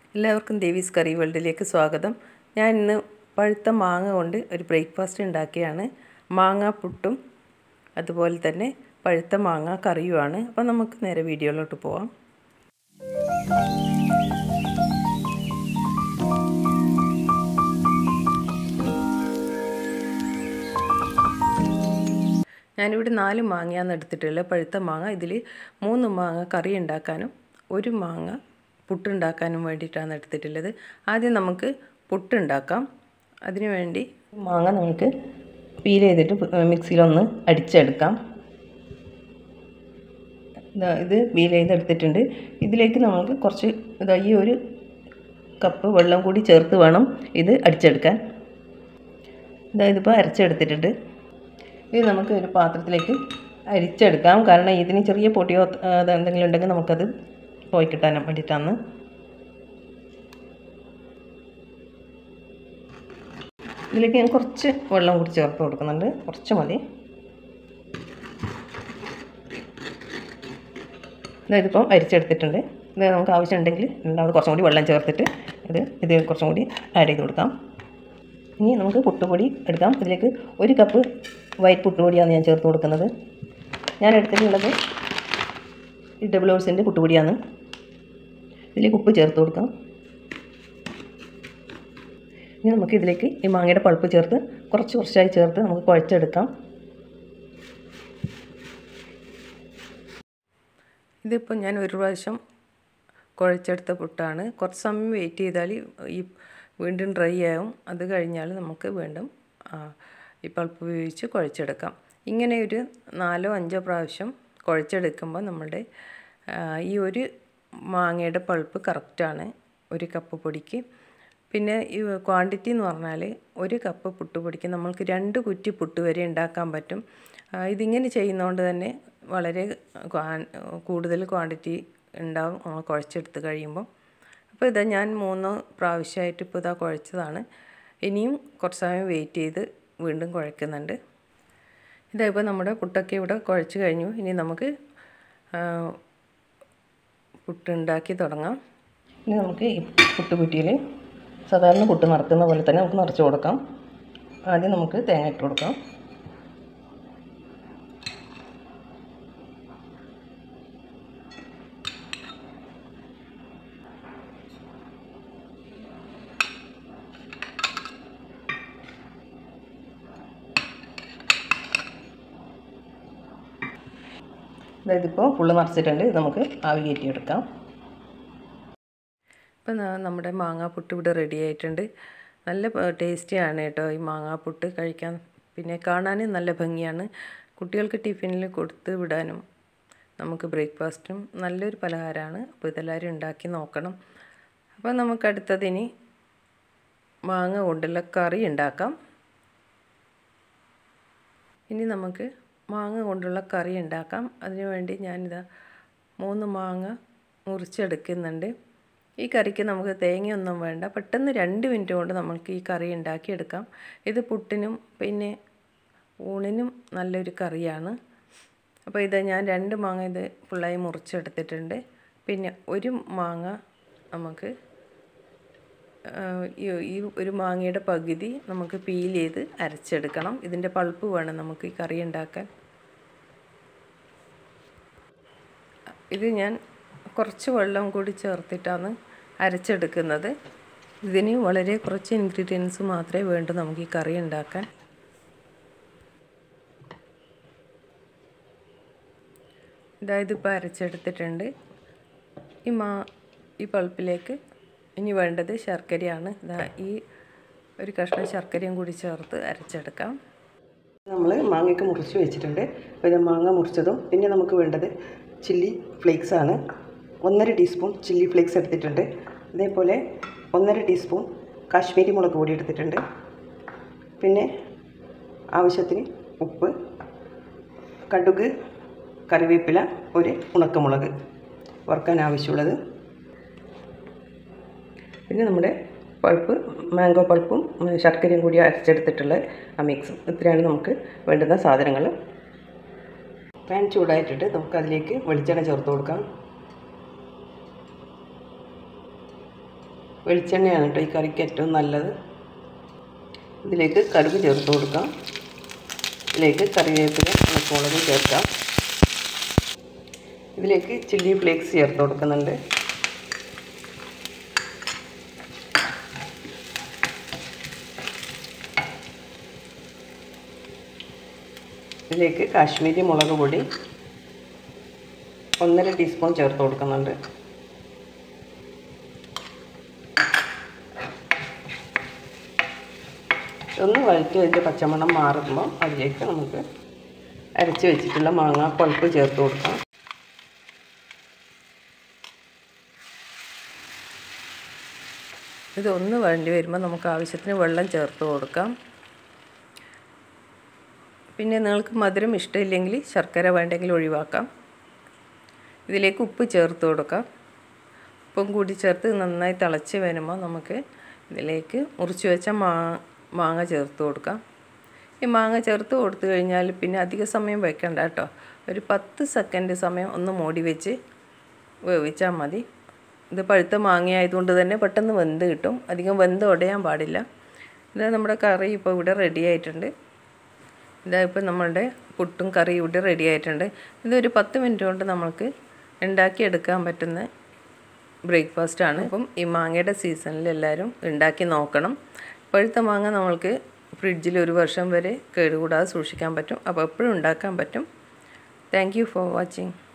എല്ലാവർക്കും ദേവീസ് കറി വേൾഡിലേക്ക് സ്വാഗതം ഞാൻ ഇന്ന് പഴുത്ത മാങ്ങ കൊണ്ട് ഒരു ബ്രേക്ക്ഫാസ്റ്റ് ഉണ്ടാക്കിയാണ് മാങ്ങ പുട്ടും അതുപോലെ തന്നെ പഴുത്ത മാങ്ങ കറിയുമാണ് അപ്പോൾ നമുക്ക് നേരെ വീഡിയോയിലോട്ട് പോവാം ഞാനിവിടെ നാല് മാങ്ങയാണ് എടുത്തിട്ടുള്ളത് പഴുത്ത മാങ്ങ ഇതിൽ മൂന്ന് മാങ്ങ കറി ഉണ്ടാക്കാനും ഒരു മാങ്ങ പുട്ടുണ്ടാക്കാനും വേണ്ടിയിട്ടാണ് എടുത്തിട്ടുള്ളത് ആദ്യം നമുക്ക് പുട്ടുണ്ടാക്കാം അതിനു വേണ്ടി മാങ്ങ നമുക്ക് പീൽ ചെയ്തിട്ട് മിക്സിയിലൊന്ന് അടിച്ചെടുക്കാം ഇത് പീൽ ചെയ്തെടുത്തിട്ടുണ്ട് ഇതിലേക്ക് നമുക്ക് കുറച്ച് ഇതാ ഈ ഒരു കപ്പ് വെള്ളം കൂടി ചേർത്ത് വേണം ഇത് അടിച്ചെടുക്കാൻ ഇതാ ഇതിപ്പോൾ അരച്ചെടുത്തിട്ടുണ്ട് ഇത് നമുക്ക് ഒരു പാത്രത്തിലേക്ക് അരിച്ചെടുക്കാം കാരണം ഇതിന് ചെറിയ പൊടിയോ എന്തെങ്കിലും ഉണ്ടെങ്കിൽ നമുക്കത് പോയി കിട്ടാൻ വേണ്ടിയിട്ടാണ് ഇതിലേക്ക് ഞാൻ കുറച്ച് വെള്ളം കൂടി ചേർത്ത് കൊടുക്കുന്നുണ്ട് കുറച്ച് മതി ഇതിപ്പം അരിച്ചെടുത്തിട്ടുണ്ട് ഇത് നമുക്ക് ആവശ്യമുണ്ടെങ്കിൽ രണ്ടാമത് കുറച്ചും കൂടി വെള്ളം ചേർത്തിട്ട് ഇത് ഇത് കുറച്ചും കൂടി ആഡ് ചെയ്ത് കൊടുക്കാം ഇനി നമുക്ക് പുട്ടുപൊടി എടുക്കാം ഇതിലേക്ക് ഒരു കപ്പ് വൈറ്റ് പുട്ടുപൊടിയാണ് ഞാൻ ചേർത്ത് കൊടുക്കുന്നത് ഞാൻ എടുത്തിട്ടുള്ളത് ഈ ഡബിൾ ഓൾസിൻ്റെ പുട്ടുപൊടിയാണ് ഇതിലേക്ക് ഉപ്പ് ചേർത്ത് കൊടുക്കാം ഇനി നമുക്ക് ഇതിലേക്ക് ഈ മാങ്ങയുടെ പൾപ്പ് ചേർത്ത് കുറച്ച് കുറച്ചായി ചേർത്ത് നമുക്ക് കുഴച്ചെടുക്കാം ഇതിപ്പോൾ ഞാൻ ഒരു പ്രാവശ്യം കുഴച്ചെടുത്ത പുട്ടാണ് കുറച്ച് സമയം വെയിറ്റ് ചെയ്താൽ ഈ വീണ്ടും ഡ്രൈ ആവും അത് കഴിഞ്ഞാൽ നമുക്ക് വീണ്ടും ഈ പൾപ്പ് ഉപയോഗിച്ച് കുഴച്ചെടുക്കാം ഇങ്ങനെ ഒരു നാലോ അഞ്ചോ പ്രാവശ്യം കുഴച്ചെടുക്കുമ്പോൾ നമ്മുടെ ഈ ഒരു മാങ്ങയുടെ പൾപ്പ് കറക്റ്റാണ് ഒരു കപ്പ് പൊടിക്ക് പിന്നെ ഈ ക്വാണ്ടിറ്റി എന്ന് പറഞ്ഞാൽ ഒരു കപ്പ് പുട്ടുപൊടിക്ക് നമ്മൾക്ക് രണ്ട് കുറ്റി പുട്ട് വരെ ഉണ്ടാക്കാൻ പറ്റും ഇതിങ്ങനെ ചെയ്യുന്നതുകൊണ്ട് തന്നെ വളരെ കൂടുതൽ ക്വാണ്ടിറ്റി ഉണ്ടാവും നമ്മൾ കുഴച്ചെടുത്ത് കഴിയുമ്പോൾ അപ്പോൾ ഇതാ ഞാൻ മൂന്ന് പ്രാവശ്യമായിട്ട് ഇപ്പോൾ ഇതാ കുഴച്ചതാണ് ഇനിയും കുറച്ച് സമയം വെയിറ്റ് ചെയ്ത് വീണ്ടും കുഴക്കുന്നുണ്ട് ഇതായിപ്പോൾ നമ്മുടെ പുട്ടൊക്കെ ഇവിടെ കുഴച്ച് കഴിഞ്ഞു ഇനി നമുക്ക് പുട്ടുണ്ടാക്കി തുടങ്ങാം ഇനി നമുക്ക് ഈ പുട്ടുകുറ്റിയിൽ സാധാരണ പുട്ട് നിറക്കുന്ന പോലെ തന്നെ നമുക്ക് നിറച്ച് കൊടുക്കാം ആദ്യം നമുക്ക് തേങ്ങ ഇട്ട് കൊടുക്കാം അതായത് ഇപ്പോൾ ഫുള്ള് നിറച്ചിട്ടുണ്ട് ഇത് നമുക്ക് ആവി കയറ്റിയെടുക്കാം ഇപ്പം നമ്മുടെ മാങ്ങാപ്പുട്ട് ഇവിടെ റെഡി ആയിട്ടുണ്ട് നല്ല ടേസ്റ്റിയാണ് കേട്ടോ ഈ മാങ്ങാപ്പുട്ട് കഴിക്കാൻ പിന്നെ കാണാനും നല്ല ഭംഗിയാണ് കുട്ടികൾക്ക് ടിഫിനിൽ കൊടുത്ത് വിടാനും നമുക്ക് ബ്രേക്ക്ഫാസ്റ്റും നല്ലൊരു പലഹാരമാണ് അപ്പോൾ ഇതെല്ലാവരും ഉണ്ടാക്കി നോക്കണം അപ്പോൾ നമുക്ക് അടുത്തതിനി മാങ്ങ കൊണ്ടുള്ള കറി ഉണ്ടാക്കാം ഇനി നമുക്ക് മാങ്ങ കൊണ്ടുള്ള കറി ഉണ്ടാക്കാം അതിനു വേണ്ടി ഞാനിതാ മൂന്ന് മാങ്ങ മുറിച്ചെടുക്കുന്നുണ്ട് ഈ കറിക്ക് നമുക്ക് തേങ്ങയൊന്നും വേണ്ട പെട്ടെന്ന് രണ്ട് മിനിറ്റ് കൊണ്ട് നമുക്ക് ഈ കറി ഉണ്ടാക്കിയെടുക്കാം ഇത് പുട്ടിനും പിന്നെ ഊണിനും നല്ലൊരു കറിയാണ് അപ്പോൾ ഇത് ഞാൻ രണ്ട് മാങ്ങ ഇത് ഫുള്ളായി മുറിച്ചെടുത്തിട്ടുണ്ട് പിന്നെ ഒരു മാങ്ങ നമുക്ക് ഈ ഒരു മാങ്ങയുടെ പകുതി നമുക്ക് പീൽ ചെയ്ത് അരച്ചെടുക്കണം ഇതിൻ്റെ പൾപ്പ് വേണം നമുക്ക് ഈ കറി ഉണ്ടാക്കാൻ ഇത് ഞാൻ കുറച്ച് വെള്ളം കൂടി ചേർത്തിട്ടാണ് അരച്ചെടുക്കുന്നത് ഇതിന് വളരെ കുറച്ച് ഇൻഗ്രീഡിയൻസ് മാത്രമേ വേണ്ടൂ നമുക്ക് ഈ കറി ഉണ്ടാക്കാൻ ഇതായത് ഇപ്പോൾ അരച്ചെടുത്തിട്ടുണ്ട് ഈ മാ ഈ പൾപ്പിലേക്ക് ഇനി വേണ്ടത് ശർക്കരയാണ് ഇതാ ഈ ഒരു കഷ്ണം ശർക്കരയും കൂടി ചേർത്ത് അരച്ചെടുക്കാം നമ്മൾ മാങ്ങയൊക്കെ മുറിച്ച് വെച്ചിട്ടുണ്ട് അപ്പോൾ ഇത് മാങ്ങ മുറിച്ചതും പിന്നെ നമുക്ക് വേണ്ടത് ചില്ലി ഫ്ലേക്സ് ആണ് ഒന്നര ടീസ്പൂൺ ചില്ലി ഫ്ലേക്സ് എടുത്തിട്ടുണ്ട് അതേപോലെ ഒന്നര ടീസ്പൂൺ കാശ്മീരി മുളക് പൊടി എടുത്തിട്ടുണ്ട് പിന്നെ ആവശ്യത്തിന് ഉപ്പ് കടുക് കറിവേപ്പില ഒരു ഉണക്കമുളക് വറുക്കാൻ ആവശ്യമുള്ളത് പിന്നെ നമ്മുടെ പൾപ്പ് മാംഗോ പൾപ്പും ശർക്കരയും കൂടി അരച്ചെടുത്തിട്ടുള്ള ആ മിക്സും ഇത്രയാണ് നമുക്ക് വേണ്ടുന്ന സാധനങ്ങൾ പാൻ ചൂടായിട്ടിട്ട് നമുക്ക് അതിലേക്ക് വെളിച്ചെണ്ണ ചേർത്ത് കൊടുക്കാം വെളിച്ചെണ്ണയാണ് കേട്ടോ ഈ കറിക്ക് ഏറ്റവും നല്ലത് ഇതിലേക്ക് കടുക് ചേർത്ത് കൊടുക്കാം ഇതിലേക്ക് കറിവേപ്പില മുളക് ചേർക്കാം ഇതിലേക്ക് ചില്ലി ഫ്ലേക്സ് ചേർത്ത് കൊടുക്കുന്നുണ്ട് ഇതിലേക്ക് കാശ്മീരി മുളക് പൊടി ഒന്നര ടീസ്പൂൺ ചേർത്ത് കൊടുക്കുന്നുണ്ട് ഒന്ന് വഴറ്റി അതിൻ്റെ പച്ചമണം മാറുമ്പോൾ അതിലേക്ക് നമുക്ക് അരച്ച് വെച്ചിട്ടുള്ള മാങ്ങ പൾപ്പ് ചേർത്ത് കൊടുക്കാം ഇതൊന്ന് വേണ്ടി വരുമ്പോൾ നമുക്ക് ആവശ്യത്തിന് വെള്ളം ചേർത്ത് കൊടുക്കാം പിന്നെ നിങ്ങൾക്ക് മധുരം ഇഷ്ടമില്ലെങ്കിൽ ശർക്കര വേണ്ടെങ്കിൽ ഒഴിവാക്കാം ഇതിലേക്ക് ഉപ്പ് ചേർത്ത് കൊടുക്കാം ഉപ്പും കൂടി ചേർത്ത് നന്നായി തിളച്ച് വരുമ്പോൾ നമുക്ക് ഇതിലേക്ക് മുറിച്ച് വെച്ച മാ മാങ്ങ ചേർത്ത് കൊടുക്കാം ഈ മാങ്ങ ചേർത്ത് കൊടുത്തു കഴിഞ്ഞാൽ പിന്നെ അധിക സമയം വെക്കണ്ട കേട്ടോ ഒരു പത്ത് സെക്കൻഡ് സമയം ഒന്ന് മൂടി വെച്ച് വേവിച്ചാൽ മതി ഇത് പഴുത്ത മാങ്ങ ആയതുകൊണ്ട് തന്നെ പെട്ടെന്ന് വെന്ത് കിട്ടും അധികം വെന്ത് ഉടയാൻ പാടില്ല ഇത് നമ്മുടെ കറി ഇപ്പോൾ ഇവിടെ റെഡി ആയിട്ടുണ്ട് ഇതാ ഇപ്പോൾ നമ്മളുടെ പുട്ടും കറി ഇവിടെ റെഡി ആയിട്ടുണ്ട് ഇതൊരു പത്ത് മിനിറ്റ് കൊണ്ട് നമുക്ക് ഉണ്ടാക്കിയെടുക്കാൻ പറ്റുന്ന ബ്രേക്ക്ഫാസ്റ്റാണ് അപ്പം ഈ മാങ്ങയുടെ സീസണിൽ എല്ലാവരും ഉണ്ടാക്കി നോക്കണം പഴുത്ത മാങ്ങ നമ്മൾക്ക് ഫ്രിഡ്ജിൽ ഒരു വർഷം വരെ കേടുകൂടാതെ സൂക്ഷിക്കാൻ പറ്റും അപ്പോൾ എപ്പോഴും ഉണ്ടാക്കാൻ പറ്റും താങ്ക് യു ഫോർ വാച്ചിങ്